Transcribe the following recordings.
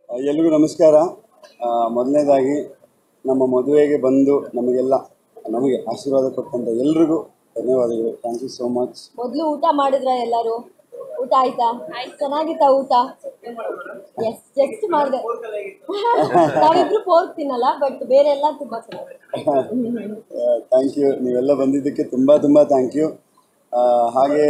ಎಲ್ರಿಗೂ ನಮಸ್ಕಾರ ಮೊದಲನೇದಾಗಿ ನಮ್ಮ ಮದುವೆಗೆ ಬಂದು ನಮಗೆಲ್ಲ ನಮಗೆ ಆಶೀರ್ವಾದ ಕೊಟ್ಟಂಥ ಎಲ್ರಿಗೂ ಧನ್ಯವಾದಗಳು ಥ್ಯಾಂಕ್ ಯು ಸೋ ಮಚ್ ಮೊದಲು ಊಟ ಮಾಡಿದ್ರ ಎಲ್ಲರೂ ಊಟ ಆಯ್ತಾ ಚೆನ್ನಾಗಿತ್ತಾ ಊಟ ಎಸ್ ಜಸ್ಟ್ ಮಾಡಿದೆ ನಾವಿಬ್ರು ಫೋರ್ಕ್ ತಿನ್ನಲ್ಲ ಬಟ್ ಬೇರೆ ಎಲ್ಲ ತುಂಬಾ ಚೆನ್ನಾಗಿದೆ ಥ್ಯಾಂಕ್ ಯು ನೀವೆಲ್ಲ ಬಂದಿದ್ದಕ್ಕೆ ತುಂಬ ತುಂಬ ಥ್ಯಾಂಕ್ ಯು ಹಾಗೆ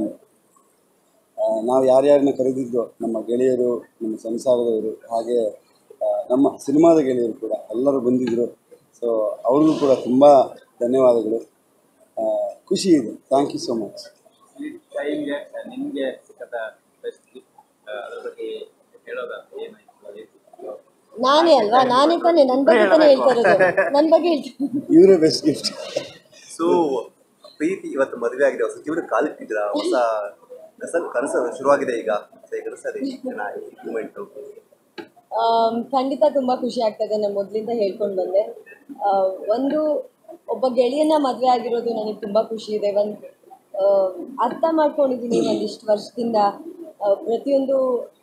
ಆ, ನಾವು ಯಾರ್ಯಾರನ್ನ ಕರೆದಿದ್ದು ನಮ್ಮ ಗೆಳೆಯರು ನಮ್ಮ ಸಂಸಾರದವರು ಹಾಗೆ ಆ, ನಮ್ಮ ಸಿನಿಮಾದ ಗೆಳೆಯರು ಕೂಡ ಎಲ್ಲರೂ ಬಂದಿದ್ದರು ಸೊ ಅವ್ರಿಗೂ ಕೂಡ ತುಂಬ ಧನ್ಯವಾದಗಳು ಆ, ಖುಷಿ ಇದೆ ಥ್ಯಾಂಕ್ ಯು ಸೋ ಮಚ್ ಈ ಟೈಮ್ಗೆ ನಿಮಗೆ ಸಿಕ್ಕಂತ ಬೆಸ್ಟ್ ಅದ್ರ ಬಗ್ಗೆ ಹೇಳೋದಾದ್ರೆ ಏನಾಯ್ತು ನಾನೇ ಅಲ್ವಾ ನಾನೇ ತಾನೇ ನನ್ನ ಬಗ್ಗೆ ತಾನೇ ಹೇಳ್ತಾ ಇರೋದು ನನ್ನ ಬಗ್ಗೆ ಹೇಳ್ತೀನಿ ಇವರೇ ಬೆಸ್ಟ್ ಗಿಫ್ಟ್ ಸೊ ಪ್ರೀತಿ ಇವತ್ತು ಮದುವೆ ಆಗಿದೆ ಹೊಸ ಜೀವನ ಕಾಲಿಟ್ಟಿದ್ದೀರಾ ಹೊಸ ಕನಸು ಕನಸು ಶುರುವಾಗಿದೆ ಈಗ ಸೊ ಈಗ ಅನಿಸ್ತದೆ ಚೆನ್ನಾಗಿ ಮೂಮೆಂಟು ಆಮ್, ಖಂಡಿತ ತುಂಬ ಖುಷಿ ಆಗ್ತದೆ ನಾನು ಮೊದಲಿಂದ ಹೇಳ್ಕೊಂಡು ಬಂದೆ ಆ, ಒಂದು ಒಬ್ಬ ಗೆಳೆಯನ ಮದುವೆ ಆಗಿರೋದು ನನಗೆ ತುಂಬ ಖುಷಿ ಇದೆ ಒಂದು ಅರ್ಥ ಮಾಡ್ಕೊಂಡಿದ್ದೀನಿ ಒಂದಿಷ್ಟು ವರ್ಷದಿಂದ ಆ, ಪ್ರತಿಯೊಂದು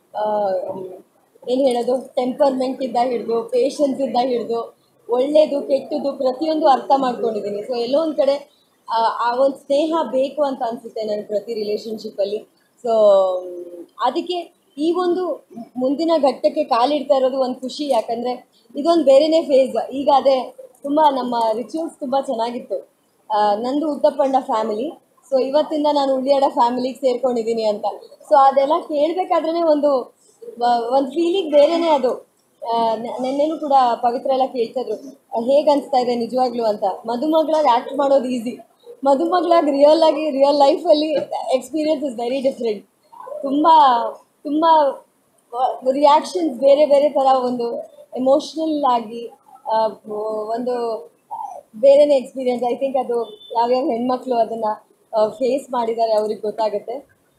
ಏನು ಹೇಳೋದು ಟೆಂಪರ್ಮೆಂಟಿಂದ ಹಿಡಿದು ಪೇಷನ್ಸಿಂದ ಹಿಡಿದು ಒಳ್ಳೆಯದು ಕೆಟ್ಟದ್ದು ಪ್ರತಿಯೊಂದು ಅರ್ಥ ಮಾಡ್ಕೊಂಡಿದ್ದೀನಿ ಸೊ ಎಲ್ಲೋ ಒಂದು ಕಡೆ ಆ, ಆ ಒಂದು ಸ್ನೇಹ ಬೇಕು ಅಂತ ಅನಿಸುತ್ತೆ ನನಗೆ ಪ್ರತಿ ರಿಲೇಷನ್ಶಿಪ್ಪಲ್ಲಿ ಸೊ ಅದಕ್ಕೆ ಈ ಒಂದು ಮುಂದಿನ ಘಟ್ಟಕ್ಕೆ ಕಾಲಿಡ್ತಾ ಇರೋದು ಒಂದು ಖುಷಿ ಯಾಕಂದರೆ ಇದೊಂದು ಬೇರೆನೇ ಫೇಸ್ ಈಗ ಅದೇ ತುಂಬ ನಮ್ಮ ರಿಚುವಲ್ಸ್ ತುಂಬ ಚೆನ್ನಾಗಿತ್ತು ಆ, ನಂದು ಉತ್ತಪ್ಪಂಡ ಫ್ಯಾಮಿಲಿ ಸೊ ಇವತ್ತಿಂದ ನಾನು ಉಳ್ಳಿಯಾಡ ಫ್ಯಾಮಿಲಿಗೆ ಸೇರ್ಕೊಂಡಿದ್ದೀನಿ ಅಂತ ಸೊ ಅದೆಲ್ಲ ಕೇಳಬೇಕಾದ್ರೇ ಒಂದು ಒಂದು ಫೀಲಿಂಗ್ ಬೇರೆನೇ ಅದು ಆ, ನೆ- ನೆನ್ನೆನೂ ಕೂಡ ಪವಿತ್ರ ಎಲ್ಲ ಕೇಳ್ತಿದ್ರು ಹೇಗೆ ಅನಿಸ್ತಾ ಇದೆ ನಿಜವಾಗ್ಲೂ ಅಂತ ಮದುಮಗಳಾಗಿ ಆ್ಯಕ್ಟ್ ಮಾಡೋದು ಈಸಿ ಮದುಮಗಳಾಗಿ ರಿಯಲ್ ಆಗಿ ರಿಯಲ್ ಲೈಫಲ್ಲಿ ಎಕ್ಸ್ಪೀರಿಯನ್ಸ್ ಇಸ್ ವೆರಿ ಡಿಫ್ರೆಂಟ್ ತುಂಬ ತುಂಬ ರಿಯಾಕ್ಷನ್ಸ್ ಬೇರೆ ಬೇರೆ ಥರ ಒಂದು ಎಮೋಷ್ನಲ್ ಆಗಿ ಆ, ಒಂದು ಬೇರೆನೇ ಎಕ್ಸ್ಪೀರಿಯನ್ಸ್ ಐ ಥಿಂಕ್ ಅದು ಯಾವ್ಯಾವ ಹೆಣ್ಮಕ್ಳು ಅದನ್ನು ಫೇಸ್ ಮಾಡಿದ್ದಾರೆ ಅವ್ರಿಗೆ ಗೊತ್ತಾಗುತ್ತೆ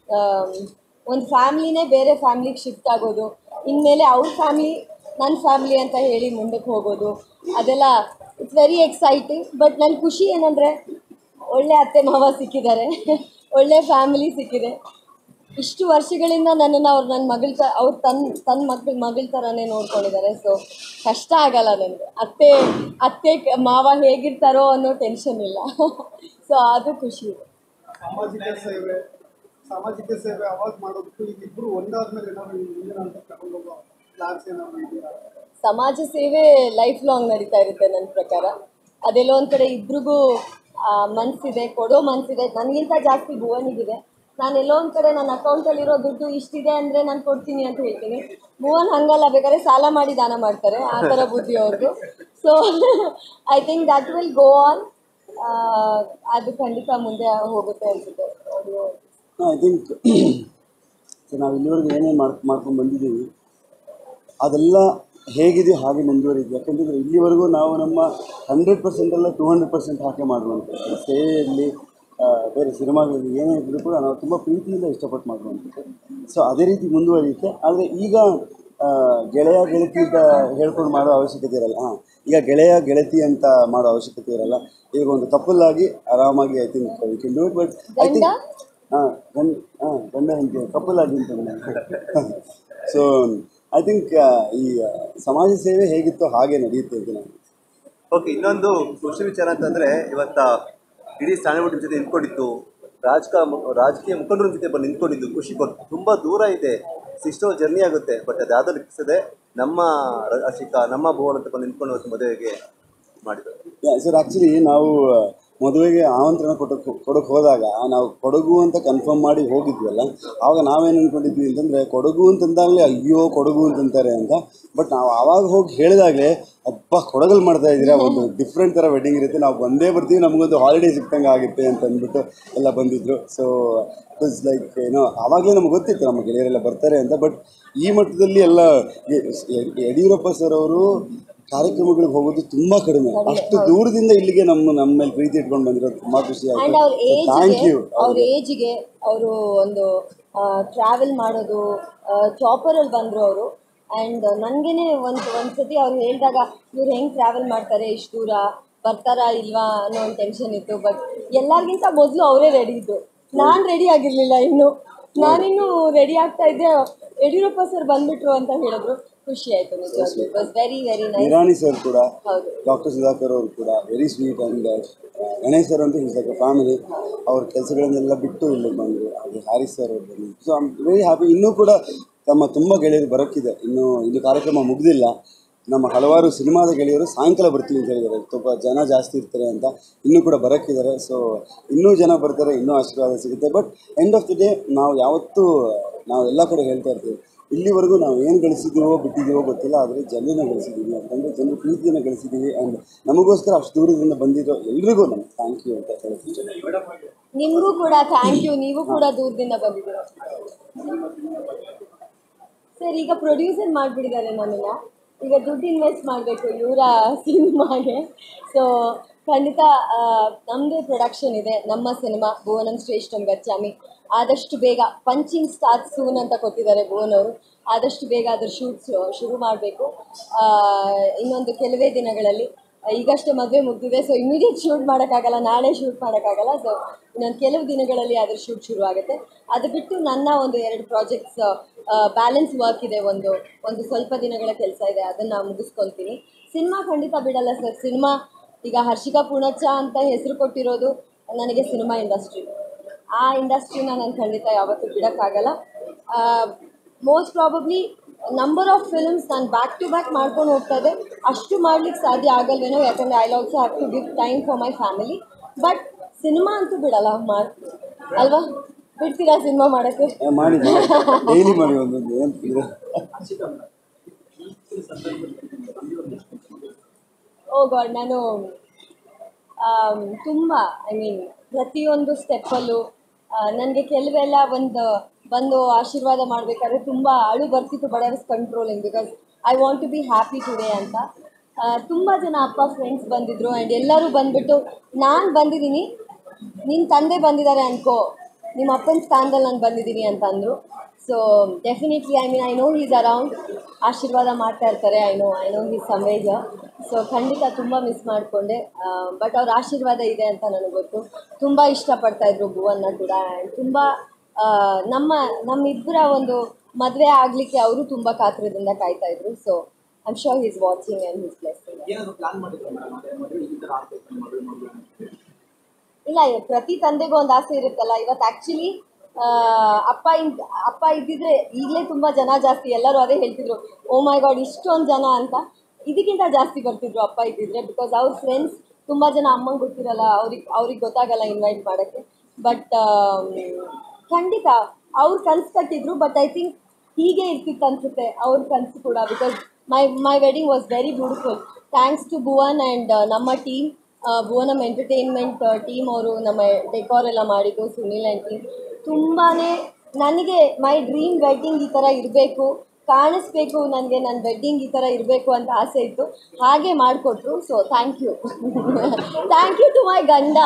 ಒಂದು ಫ್ಯಾಮ್ಲಿನೇ ಬೇರೆ ಫ್ಯಾಮ್ಲಿಗೆ ಶಿಫ್ಟ್ ಆಗೋದು ಇನ್ಮೇಲೆ ಅವ್ರ ಫ್ಯಾಮ್ಲಿ ನನ್ನ ಫ್ಯಾಮ್ಲಿ ಅಂತ ಹೇಳಿ ಮುಂದಕ್ಕೆ ಹೋಗೋದು ಅದೆಲ್ಲ ಇಟ್ಸ್ ವೆರಿ ಎಕ್ಸೈಟಿಂಗ್ ಬಟ್ ನನ್ನ ಖುಷಿ ಏನಂದರೆ ಒಳ್ಳೆ ಅತ್ತೆ ಮಾವ ಸಿಕ್ಕಿದ್ದಾರೆ ಒಳ್ಳೆ ಫ್ಯಾಮಿಲಿ ಸಿಕ್ಕಿದೆ ಇಷ್ಟು ವರ್ಷಗಳಿಂದ ನನ್ನನ್ನು ಅವ್ರು ನನ್ನ ಮಗಳ ತ ಅವ್ರು ತನ್ನ ತನ್ನ ಮಕ್ಳ ಮಗಳ ಥರನೇ ನೋಡ್ಕೊಂಡಿದ್ದಾರೆ ಸೊ ಕಷ್ಟ ಆಗಲ್ಲ ನನಗೆ ಅತ್ತೆ ಅತ್ತೆ ಕ- ಮಾವ ಹೇಗಿರ್ತಾರೋ ಅನ್ನೋ ಟೆನ್ಷನ್ ಇಲ್ಲ ಸೊ ಅದು ಖುಷಿ ಇದೆ ಸಾಮಾಜಿಕ ಸೇವೆ ಸಾಮಾಜಿಕ ಸೇವೆ ಅವಾಗ ಮಾಡೋದಕ್ಕೂ ಈಗ ಇಬ್ರು ಒಂದಾದ್ಮೇಲೆ ಏನಾದ್ರು ಮುಂದಿನ ಹಂತಕ್ಕೆ ಕರ್ಕೊಂಡು ಹೋಗೋ ಪ್ಲಾನ್ಸ್ ಏನಾದ್ರು ಇದೆಯಾ ಸಮಾಜ ಸೇವೆ ಲೈಫ್ ಲಾಂಗ್ ನಡೀತಾ ಇರುತ್ತೆ ನನ್ನ ಪ್ರಕಾರ ಅದೆಲ್ಲೋ ಒಂದು ಕಡೆ ಇಬ್ರಿಗೂ ಆ, ಮನ್ಸಿದೆ ಕೊಡೋ ಮನ್ಸಿದೆ ನನಗಿಂತ ಜಾಸ್ತಿ ಭುವನಿಗಿದೆ ನಾನು ಎಲ್ಲೋ ಒಂದು ಕಡೆ ನನ್ನ ಅಕೌಂಟಲ್ಲಿರೋ ದುಡ್ಡು ಇಷ್ಟಿದೆ ಅಂದರೆ ನಾನು ಕೊಡ್ತೀನಿ ಅಂತ ಹೇಳ್ತೀನಿ ಭುವನ್ ಹಂಗಲ್ಲ ಬೇಕಾದ್ರೆ ಸಾಲ ಮಾಡಿ ದಾನ ಮಾಡ್ತಾರೆ ಆ ಥರ ಬುದ್ಧಿ ಅವ್ರದ್ದು so I think that will go on ಅದು ಖಂಡಿತ ಮುಂದೆ ಹೋಗುತ್ತೆ ಅನ್ಸುತ್ತೆ ಅದು ಐ ಥಿಂಕ್ ನಾವು ಇಲ್ಲಿವರೆಗೂ ಏನೇನು ಮಾಡ್ ಮಾಡ್ಕೊಂಡು ಬಂದಿದ್ದೀವಿ ಅದೆಲ್ಲ ಹೇಗಿದೆಯೋ ಹಾಗೆ ಮುಂದುವರಿದು ಯಾಕಂತಂದರೆ ಇಲ್ಲಿವರೆಗೂ ನಾವು ನಮ್ಮ ಹಂಡ್ರೆಡ್ ಪರ್ಸೆಂಟ್ ಅಲ್ಲ ಟೂ ಹಂಡ್ರೆಡ್ ಪರ್ಸೆಂಟ್ ಹಾಕಿ ಮಾಡುವಂಥದ್ದು ಸೇವೆ ಇರಲಿ ಬೇರೆ ಸಿನಿಮಾಗಳಲ್ಲಿ ಏನೇ ಇದ್ದರೂ ಕೂಡ ನಾವು ತುಂಬ ಪ್ರೀತಿಯಿಂದ ಇಷ್ಟಪಟ್ಟು ಮಾಡುವಂಥದ್ದು ಸೊ ಅದೇ ರೀತಿ ಮುಂದುವರಿಯುತ್ತೆ ಆದರೆ ಈಗ ಆ, ಗೆಳೆಯ ಗೆಳತಿ ಅಂತ ಹೇಳ್ಕೊಂಡು ಮಾಡೋ ಅವಶ್ಯಕತೆ ಇರಲ್ಲ ಹಾಂ ಈಗ ಗೆಳೆಯ ಗೆಳತಿ ಅಂತ ಮಾಡೋ ಅವಶ್ಯಕತೆ ಇರಲ್ಲ ಈಗ ಒಂದು ಕಪಲ್ ಆಗಿ ಆರಾಮಾಗಿ I think we can do it but I think ಹಾಂ ಗಂಡ ಹಾಂ ಗಂಡ ಹೆಂಡತಿ ಕಪಲ್ ಆಗಿ ಅಂತ ಸೊ ಐ ಥಿಂಕ್ ಈ ಆ, ಸಮಾಜ ಸೇವೆ ಹೇಗಿತ್ತೋ ಹಾಗೆ ನಡೆಯುತ್ತೆ ಅಂತ ನಾನು ಓಕೆ ಇನ್ನೊಂದು ಖುಷಿ ವಿಚಾರ ಅಂತಂದ್ರೆ ಇವತ್ತ ಇಡೀ ಸ್ಟ್ಯಾಂಡರ್ಡ್ ಜೊತೆ ನಿಂತ್ಕೊಂಡಿತ್ತು ರಾಜಕ ರಾಜಕೀಯ ಮುಖಂಡರ ಜೊತೆ ಬಂದು ನಿಂತ್ಕೊಂಡಿದ್ದು ಖುಷಿ ಕೊಟ್ಟು ತುಂಬ ದೂರ ಇದೆ ಸಿಸ್ಟೋ ಜರ್ನಿ ಆಗುತ್ತೆ ಬಟ್ ಅದ್ಯಾವುದೋ ಲೆಕ್ಕಿಸದೆ ನಮ್ಮ ಅಶಿಕ ನಮ್ಮ ಭುವನ್ ಅಂತ ಬಂದು ನಿಂತ್ಕೊಂಡು ಇವತ್ತು ಮದುವೆಗೆ ಮಾಡಿದ್ದಾರೆ ಸರ್ ಆ್ಯಕ್ಚುಲಿ ನಾವು ಆ, ಮದುವೆಗೆ ಆಮಂತ್ರಣ ಕೊಟ್ಟಕ್ಕೆ ಕೊಡಕ್ಕೆ ಹೋದಾಗ ನಾವು ಕೊಡಗು ಅಂತ ಕನ್ಫರ್ಮ್ ಮಾಡಿ ಹೋಗಿದ್ವಲ್ಲ ಆವಾಗ ನಾವೇನು ಅಂದ್ಕೊಂಡಿದ್ವಿ ಅಂತಂದರೆ ಕೊಡಗು ಅಂತಂದಾಗಲೇ ಅಯ್ಯೋ ಕೊಡಗು ಅಂತಂತಾರೆ ಅಂತ ಬಟ್ ನಾವು ಆವಾಗ ಹೋಗಿ ಹೇಳಿದಾಗಲೇ ಅಪ್ಪ ಕೊಡಗಲ್ಲಿ ಮಾಡ್ತಾ ಇದ್ದೀರಾ ಒಂದು ಡಿಫ್ರೆಂಟ್ ಥರ ವೆಡ್ಡಿಂಗ್ ಇರುತ್ತೆ ನಾವು ಬಂದೇ ಬರ್ತೀವಿ ನಮಗೊಂದು ಹಾಲಿಡೇ ಸಿಕ್ತಂಗೆ ಆಗುತ್ತೆ ಅಂತ ಅಂದ್ಬಿಟ್ಟು ಎಲ್ಲ ಬಂದಿದ್ದರು ಸೊ ಇಟ್ಸ್ ಲೈಕ್ ಏನೋ ಆವಾಗಲೇ ನಮ್ಗೆ ಗೊತ್ತಿತ್ತು ನಮ್ಮ ಗೆಳೆಯರೆಲ್ಲ ಬರ್ತಾರೆ ಅಂತ ಬಟ್ ಈ ಮಟ್ಟದಲ್ಲಿ ಎಲ್ಲ ಯ- ಯ- ಯಡಿಯೂರಪ್ಪ ಸರ್ ಅವರು ಕಾರ್ಯಕ್ರಮಗಳಿಗೆ ಹೋಗೋದು ತುಂಬಾ ಕಡಿಮೆ ಅಷ್ಟು ದೂರದಿಂದ ಇಲ್ಲಿಗೆ ನಮ್ಮ ನಮ್ಮ ಮೇಲೆ ಪ್ರೀತಿ ಇಟ್ಕೊಂಡು ಬಂದಿರೋದು ತುಂಬಾ ಖುಷಿ ಆ್ಯಂಡ್ ಅವ್ರ ಆಯ್ತು ಥ್ಯಾಂಕ್ ಏಜ್ಗೆ ಯು ಅವ್ರ ಏಜ್ಗೆ ಅವರು ಒಂದು ಟ್ರಾವೆಲ್ ಮಾಡೋದು ಚಾಪರಲ್ಲಿ ಬಂದರು ಅವರು ಆ್ಯಂಡ್ ನನಗೇನೆ ಒಂದು ಒಂದು ಸತಿ ಅವ್ರು ಹೇಳಿದಾಗ ಇವ್ರು ಹೆಂಗೆ ಟ್ರಾವೆಲ್ ಮಾಡ್ತಾರೆ ಇಷ್ಟು ದೂರ ಬರ್ತಾರಾ ಇಲ್ವಾ ಅನ್ನೋ ಒಂದು ಟೆನ್ಷನ್ ಇತ್ತು ಬಟ್ ಎಲ್ಲರಿಗಿಂತ ಮೊದಲು ಅವರೇ ರೆಡಿ ಇದ್ದು ನಾನು ರೆಡಿ ಆಗಿರಲಿಲ್ಲ ಇನ್ನು ನಾನಿನ್ನೂ ರೆಡಿ ಆಗ್ತಾ ಇದ್ದೆ ಯಡಿಯೂರಪ್ಪ ಸರ್ ಬಂದ್ಬಿಟ್ರು ಅಂತ ಹೇಳಿದ್ರು ಖುಷಿ ಆಯ್ತು ನಿಜವಾಗ್ಲೂ it was very very nice Nirani sir ಕೂಡ ಹೌದು ಡಾಕ್ಟರ್ ಸುಧಾಕರ್ ಅವರು ಕೂಡ very sweet and Ganesh sir ಅಂತೂ ಇಸ್ ಲೈಕ್ ಫ್ಯಾಮಿಲಿ ಅವ್ರ ಕೆಲಸಗಳನ್ನೆಲ್ಲ ಬಿಟ್ಟು ಇಲ್ಲಿಗೆ ಬಂದರು ಹಾಗೆ ಹ್ಯಾರಿಸ್ ಸರ್ ಅವರು ಬಂದರು ಸೊ ಐಮ್ ವೆರಿ ಹ್ಯಾಪಿ ಇನ್ನೂ ಕೂಡ ತಮ್ಮ ತುಂಬ ಗೆಳೆಯರು ಬರೋಕ್ಕಿದೆ ಇನ್ನೂ ಇದು ಕಾರ್ಯಕ್ರಮ ಮುಗ್ದಿಲ್ಲ ನಮ್ಮ ಹಲವಾರು ಸಿನಿಮಾದ ಗೆಳೆಯರು ಸಾಯಂಕಾಲ ಬರ್ತೀವಿ ಅಂತ ಹೇಳಿದ್ದಾರೆ ಸ್ವಲ್ಪ ಜನ ಜಾಸ್ತಿ ಇರ್ತಾರೆ ಅಂತ ಇನ್ನೂ ಕೂಡ ಬರೋಕ್ಕಿದ್ದಾರೆ ಸೊ ಇನ್ನೂ ಜನ ಬರ್ತಾರೆ ಇನ್ನೂ ಆಶೀರ್ವಾದ ಸಿಗುತ್ತೆ but end of the day ನಾವು ಯಾವತ್ತೂ ನಾವು ಎಲ್ಲ ಕಡೆ ಹೇಳ್ತಾ ಇರ್ತೀವಿ ಇಲ್ಲಿವರೆಗೂ ನಾವು ಏನು ಗಳಿಸಿದ್ದೀವೋ ಬಿಟ್ಟಿದ್ದೀವೋ ಗೊತ್ತಿಲ್ಲ ಆದರೆ ಜನರನ್ನ ಗಳಿಸಿದ್ದೀವಿ ಅಂತಂದರೆ ಜನರ ಪ್ರೀತಿಯನ್ನು ಗಳಿಸಿದ್ದೀವಿ ಆ್ಯಂಡ್ ನಮಗೋಸ್ಕರ ಅಷ್ಟು ದೂರದಿಂದ ಬಂದಿರೋ ಎಲ್ರಿಗೂ ನಮ್ಗೆ ಥ್ಯಾಂಕ್ ಯು ಅಂತ ಹೇಳ್ತೀನಿ ನಿಮಗೂ ಕೂಡ ಥ್ಯಾಂಕ್ ಯು ನೀವು ಕೂಡ ದೂರದಿಂದ ಬಂದಿದ್ದೀರ ಸರ್ ಈಗ ಪ್ರೊಡ್ಯೂಸರ್ ಮಾಡಿಬಿಟ್ಟಿದ್ದಾರೆ ನಮ್ಮನ್ನ ಈಗ ದುಡ್ಡು ಇನ್ವೆಸ್ಟ್ ಮಾಡಬೇಕು ಇವರ ಸಿನಿಮಾಗೆ ಸೊ ಖಂಡಿತ ಆ, ನಮ್ಮದೇ ಪ್ರೊಡಕ್ಷನ್ ಇದೆ ನಮ್ಮ ಸಿನಿಮಾ ಭುವನಂ ಶ್ರೇಷ್ಠಂ ಗಚ್ಚಾಮಿ ಆದಷ್ಟು ಬೇಗ ಪಂಚಿಂಗ್ ಸ್ಟಾರ್ಟ್ ಸೂನ್ ಅಂತ ಕೊಟ್ಟಿದ್ದಾರೆ ಭುವನ್ ಅವರು ಆದಷ್ಟು ಬೇಗ ಅದ್ರ ಶೂಟ್ ಶುರು ಮಾಡಬೇಕು ಇನ್ನೊಂದು ಕೆಲವೇ ದಿನಗಳಲ್ಲಿ ಈಗಷ್ಟೇ ಮದುವೆ ಮುಗಿದಿದೆ ಸೊ ಇಮಿಡಿಯೇಟ್ ಶೂಟ್ ಮಾಡೋಕ್ಕಾಗಲ್ಲ ನಾಳೆ ಶೂಟ್ ಮಾಡೋಕ್ಕಾಗಲ್ಲ ಸೊ ಇನ್ನೊಂದು ಕೆಲವು ದಿನಗಳಲ್ಲಿ ಅದ್ರ ಶೂಟ್ ಶುರು ಆಗುತ್ತೆ ಅದು ಬಿಟ್ಟು ನನ್ನ ಒಂದು ಎರಡು ಪ್ರಾಜೆಕ್ಟ್ಸ್ ಬ್ಯಾಲೆನ್ಸ್ ವರ್ಕ್ ಇದೆ ಒಂದು ಒಂದು ಸ್ವಲ್ಪ ದಿನಗಳ ಕೆಲಸ ಇದೆ ಅದನ್ನು ಮುಗಿಸ್ಕೊತೀನಿ ಸಿನಿಮಾ ಖಂಡಿತ ಬಿಡಲ್ಲ ಸರ್ ಸಿನಿಮಾ ಈಗ ಹರ್ಷಿಕಾ ಪೂಣಚ್ಚ ಅಂತ ಹೆಸರು ಕೊಟ್ಟಿರೋದು ನನಗೆ ಸಿನಿಮಾ ಇಂಡಸ್ಟ್ರಿ ಆ ಇಂಡಸ್ಟ್ರಿನ ನಾನು ಖಂಡಿತ ಯಾವತ್ತೂ ಬಿಡೋಕ್ಕಾಗಲ್ಲ most probably number of films ನಾನು ಬ್ಯಾಕ್ ಟು ಬ್ಯಾಕ್ ಮಾಡ್ಕೊಂಡು ಹೋಗ್ತಾ ಇದ್ದೆ ಅಷ್ಟು ಮಾಡ್ಲಿಕ್ಕೆ ಸಾಧ್ಯ ಆಗಲ್ವೇನೋ ಯಾಕಂದರೆ I also have to give time for my family but cinema ಅಂತೂ ಬಿಡಲ್ಲ ಮಾಡ್ ಅಲ್ವಾ ಬಿಡ್ತೀರಾ ಸಿನಿಮಾ ಮಾಡೋಕ್ಕೆ ಏ, ಮಾಡಿ ಡೈಲಿ ಮಾಡಿ ಒಂದೊಂದು ಏನು ಓ ಗಾಡ್ ನಾನು ತುಂಬ ಐ ಮೀನ್ ಪ್ರತಿಯೊಂದು ಸ್ಟೆಪ್ಪಲ್ಲೂ ನನಗೆ ಕೆಲವೆಲ್ಲ ಒಂದು ಬಂದು ಆಶೀರ್ವಾದ ಮಾಡಬೇಕಾದ್ರೆ ತುಂಬ ಅಳು ಬರ್ತಿತ್ತು but I was controlling because I want to be happy today ಅಂತ ತುಂಬ ಜನ ಅಪ್ಪ ಫ್ರೆಂಡ್ಸ್ ಬಂದಿದ್ದರು ಆ್ಯಂಡ್ ಎಲ್ಲರೂ ಬಂದುಬಿಟ್ಟು ನಾನು ಬಂದಿದ್ದೀನಿ ನಿನ್ನ ತಂದೆ ಬಂದಿದ್ದಾರೆ ಅನ್ಕೋ ನಿಮ್ಮ ಅಪ್ಪನ ಸ್ಥಾನದಲ್ಲಿ ನಾನು ಬಂದಿದ್ದೀನಿ ಅಂತ ಅಂದರು so definitely I mean I know he's around ಆಶೀರ್ವಾದ ಮಾಡ್ತಾ ಇರ್ತಾರೆ I know I know he's ಸಂವೇಜ ಸೊ ಖಂಡಿತ ತುಂಬ ಮಿಸ್ ಮಾಡಿಕೊಂಡೆ ಬಟ್ ಅವ್ರ ಆಶೀರ್ವಾದ ಇದೆ ಅಂತ ನನಗೆ ಗೊತ್ತು ತುಂಬ ಇಷ್ಟಪಡ್ತಾ ಇದ್ರು ಭುವನ್ನ ಕೂಡ ಆ್ಯಂಡ್ ತುಂಬ ಆ, ನಮ್ಮ ನಮ್ಮಿಬ್ಬರ ಒಂದು ಮದುವೆ ಆಗಲಿಕ್ಕೆ ಅವರು ತುಂಬ ಕಾತರದಿಂದ ಕಾಯ್ತಾ ಇದ್ರು so I'm sure he's watching and his blessing ಏನಾದ್ರು ಪ್ಲಾನ್ ಮಾಡಿದ್ರು ಮೇಡಮ್ ಅದೇ ಮದುವೆ ಈ ಥರ ಆಗ್ಬೇಕು ನಮ್ಮ ಮದುವೆ ಮದುವೆ ಅಂತ. ಇಲ್ಲ ಪ್ರತಿ ತಂದೆಗೂ ಒಂದು ಆಸೆ ಇರುತ್ತಲ್ಲ ಇವತ್ತು ಆ್ಯಕ್ಚುಲಿ ಅಪ್ಪ ಇನ್ ಅಪ್ಪ ಇದ್ದಿದ್ರೆ ಈಗಲೇ ತುಂಬ ಜನ ಜಾಸ್ತಿ ಎಲ್ಲರೂ ಅದೇ ಹೇಳ್ತಿದ್ರು ಓ ಮೈ ಗಾಡ್ ಇಷ್ಟೊಂದು ಜನ ಅಂತ ಇದಕ್ಕಿಂತ ಜಾಸ್ತಿ ಬರ್ತಿದ್ರು ಅಪ್ಪ ಇದ್ದಿದ್ರೆ ಬಿಕಾಸ್ ಅವ್ರ ಫ್ರೆಂಡ್ಸ್ ತುಂಬ ಜನ ಅಮ್ಮಂಗೆ ಗೊತ್ತಿರಲ್ಲ ಅವ್ರಿಗೆ ಅವ್ರಿಗೆ ಗೊತ್ತಾಗಲ್ಲ ಇನ್ವೈಟ್ ಮಾಡೋಕ್ಕೆ ಬಟ್ ಖಂಡಿತ ಅವ್ರು ಕನ್ಸು ಕಟ್ಟಿದ್ರು ಬಟ್ ಐ ಥಿಂಕ್ ಹೀಗೆ ಇರ್ತಿತ್ತು ಅನ್ಸುತ್ತೆ ಅವ್ರ ಕನಸು ಕೂಡ because my my wedding was very beautiful thanks to Bhuvan and ನಮ್ಮ ಟೀಮ್ ಭುವನಮ್ ಎಂಟರ್ಟೈನ್ಮೆಂಟ್ ಟೀಮ್ ಅವರು ನಮ್ಮ ಡೆಕೋರ್ ಎಲ್ಲ ಮಾಡಿದ್ದು ಸುನಿಲ್ ಆ್ಯಂಡ್ ಟೀಮ್ ತುಂಬಾ ನನಗೆ ಮೈ ಡ್ರೀಮ್ ವೆಡ್ಡಿಂಗ್ ಈ ಥರ ಇರಬೇಕು ಕಾಣಿಸ್ಬೇಕು ನನಗೆ ನನ್ನ ವೆಡ್ಡಿಂಗ್ ಈ ಥರ ಇರಬೇಕು ಅಂತ ಆಸೆ ಇತ್ತು ಹಾಗೆ ಮಾಡಿಕೊಟ್ರು so thank you thank you to my ಗಂಡ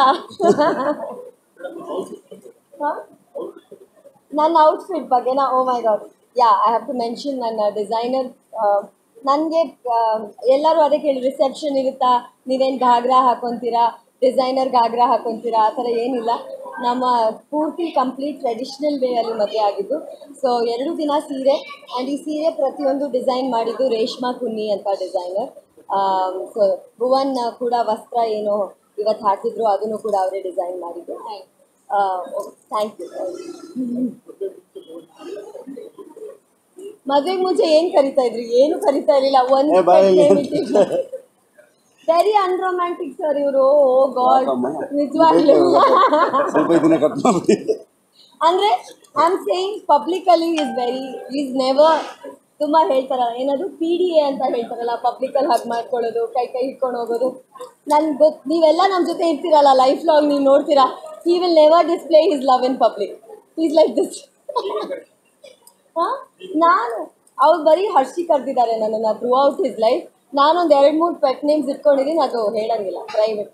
ಹಾಂ ನನ್ನ ಔಟ್ಫಿಟ್ ಬಗ್ಗೆನಾ oh my god yeah I have to mention ನನ್ನ ಡಿಸೈನರ್ ನನಗೆ ಎಲ್ಲರೂ ಅದೇ ಕೇಳಿ ರಿಸೆಪ್ಷನ್ ಇರುತ್ತಾ ನೀವೇನು ಘಾಗ್ರಾ ಹಾಕೊತೀರಾ ಡಿಸೈನರ್ ಘಾಗ್ರಾ ಹಾಕೊತೀರಾ ಆ ಥರ ಏನಿಲ್ಲ ನಮ್ಮ ಪೂರ್ತಿ ಕಂಪ್ಲೀಟ್ ಟ್ರೆಡಿಷ್ನಲ್ ವೇಯಲ್ಲಿ ಮದುವೆ ಆಗಿದ್ದು ಸೊ ಎರಡು ದಿನ ಸೀರೆ ಆ್ಯಂಡ್ ಈ ಸೀರೆ ಪ್ರತಿಯೊಂದು ಡಿಸೈನ್ ಮಾಡಿದ್ದು ರೇಷ್ಮಾ ಕುನ್ನಿ ಅಂತ ಡಿಸೈನರ್ ಸೊ ಭುವನ್ ಕೂಡ ವಸ್ತ್ರ ಏನು ಇವತ್ತು ಹಾಕಿದ್ರು ಅದನ್ನು ಕೂಡ ಅವರೇ ಡಿಸೈನ್ ಮಾಡಿದ್ದು ಥ್ಯಾಂಕ್ ಯು ಮದ್ವೆಗೆ ಮುಂಚೆ ಏನ್ ಕರಿತಾ ಇದ್ರಿ ಏನು ಕರಿತಾ ಇರ್ಲಿಲ್ಲ ಒಂದು ಏ, ಬಾಯಲ್ಲಿ ವೆರಿ ಅನ್ರೊಮ್ಯಾಂಟಿಕ್ ಸರ್ ಇವರು ಓ ಗಾಡ್ ಪಾಪಮ್ಮ. ನಿಜವಾಗ್ಲೂ ಸ್ವಲ್ಪ ಇದನ್ನ ಕಟ್ ಮಾಡಿ ಅಂದ್ರೆ I am saying publicly is very is never ತುಂಬಾ ಹೇಳ್ತಾರಲ್ಲ ಏನದು ಪಿ ಡಿ ಎ ಅಂತ ಹೇಳ್ತಾರಲ್ಲ ಪಬ್ಲಿಕಲ್ಲಿ ಹಗ್ ಮಾಡ್ಕೊಳ್ಳೋದು ಕೈ ಕೈ ಹಿಡ್ಕೊಂಡು ಹೋಗೋದು ನನ್ಗೆ ಗೊತ್ತು ನೀವೆಲ್ಲ ನಮ್ಮ ಜೊತೆ ಇರ್ತೀರಲ್ಲ ಲೈಫ್ ಲಾಂಗ್ ನೀವು ನೋಡ್ತೀರಾ he will never display his love in public is like this ಹಾಂ ನಾನು ಅವ್ರು ಬರೀ ಹರ್ಷಿ ಕರೆದಿದ್ದಾರೆ ನನ್ನನ್ನು ಥ್ರೂ ಔಟ್ ಹಿಸ್ ಲೈಫ್ ನಾನೊಂದು ಎರಡು ಮೂರು ಪೆಟ್ ನೇಮ್ಸ್ ಇಟ್ಕೊಂಡಿದ್ದೀನಿ ಅದು ಹೇಳಂಗಿಲ್ಲ private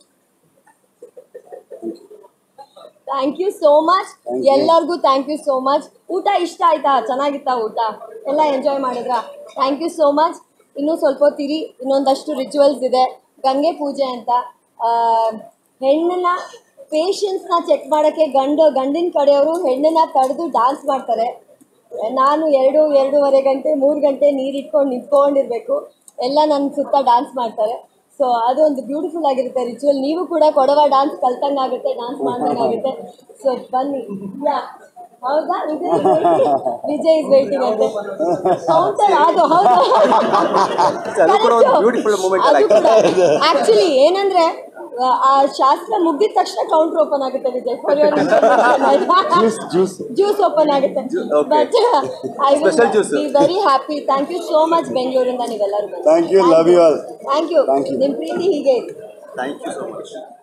thank you so much Thank you. ಎಲ್ಲರಿಗೂ ಥ್ಯಾಂಕ್ ಯು ಸೋ ಮಚ್ ಊಟ ಇಷ್ಟ ಆಯ್ತಾ ಚೆನ್ನಾಗಿತ್ತಾ ಊಟ ಎಲ್ಲ ಎಂಜಾಯ್ ಮಾಡಿದ್ರಾ ಥ್ಯಾಂಕ್ ಯು ಸೋ ಮಚ್ ಇನ್ನೂ ಸ್ವಲ್ಪ ಹೊತ್ತಿರಿ ಇನ್ನೊಂದಷ್ಟು ರಿಚುವಲ್ಸ್ ಇದೆ ಗಂಗೆ ಪೂಜೆ ಅಂತ ಆ, ಹೆಣ್ಣನ್ನ ಪೇಷನ್ಸ್ನ ಚೆಕ್ ಮಾಡೋಕ್ಕೆ ಗಂಡು ಗಂಡಿನ ಕಡೆಯವರು ಹೆಣ್ಣನ್ನ ತಡೆದು ಡ್ಯಾನ್ಸ್ ಮಾಡ್ತಾರೆ ನಾನು ಎರಡು ಎರಡೂವರೆ ಗಂಟೆ ಮೂರು ಗಂಟೆ ನೀರು ಇಟ್ಕೊಂಡು ನಿಂತ್ಕೊಂಡಿರ್ಬೇಕು ಎಲ್ಲ ನನ್ನ ಸುತ್ತ ಡ್ಯಾನ್ಸ್ ಮಾಡ್ತಾರೆ ಸೊ ಅದು ಒಂದು ಬ್ಯೂಟಿಫುಲ್ ಆಗಿರುತ್ತೆ ರಿಚುವಲ್ ನೀವು ಕೂಡ ಕೊಡವ ಡ್ಯಾನ್ಸ್ ಕಲ್ತಂಗೆ ಆಗುತ್ತೆ ಡ್ಯಾನ್ಸ್ ಮಾಡ್ದಂಗೆ ಆಗುತ್ತೆ ಸೊ ಬನ್ನಿ ಯಾ ಹೌದಾ Vijay is waiting. Vijay is waiting ಅಂತೆ ಕೌಂಟರ್ ಅದು ಹೌದು ಅದು ಕೂಡ ಒಂದು beautiful moment ಅಲ್ಲ? ಆಕ್ಚುಲಿ ಏನಂದ್ರೆ ಆ, ಆ ಶಾಸ್ತ್ರ ಮುಗಿದ ತಕ್ಷಣ ಕೌಂಟರ್ ಓಪನ್ ಆಗುತ್ತೆ Vijay for juice juice juice open ಆಗುತ್ತೆ okay. But I Special juice. Be very happy thank you so much ಬೆಂಗಳೂರಿಂದ ನೀವೆಲ್ಲರೂ Thank you, love you all. Thank you Thank you. ನಿಮ್ಮ ಪ್ರೀತಿ ಹೀಗೆ ಇದೆ ಥ್ಯಾಂಕ್ ಯು ಸೊ ಮಚ್